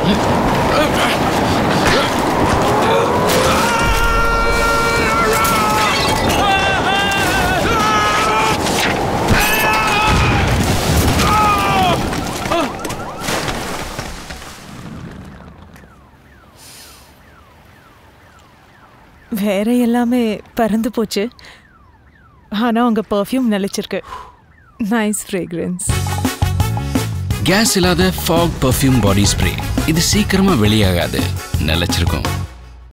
வேற எல்லாமே பறந்து போச்சு ஆனால் உங்கள் பர்ஃப்யூம் நிலச்சிருக்கு நைஸ் ஃப்ரேக்ரன்ஸ் கேஸ் இல்லாத ஃபாக் பர்ஃப்யூம் பாடி ஸ்ப்ரே இது சீக்கிரமா வெளியாகாது நிலைச்சிருக்கும்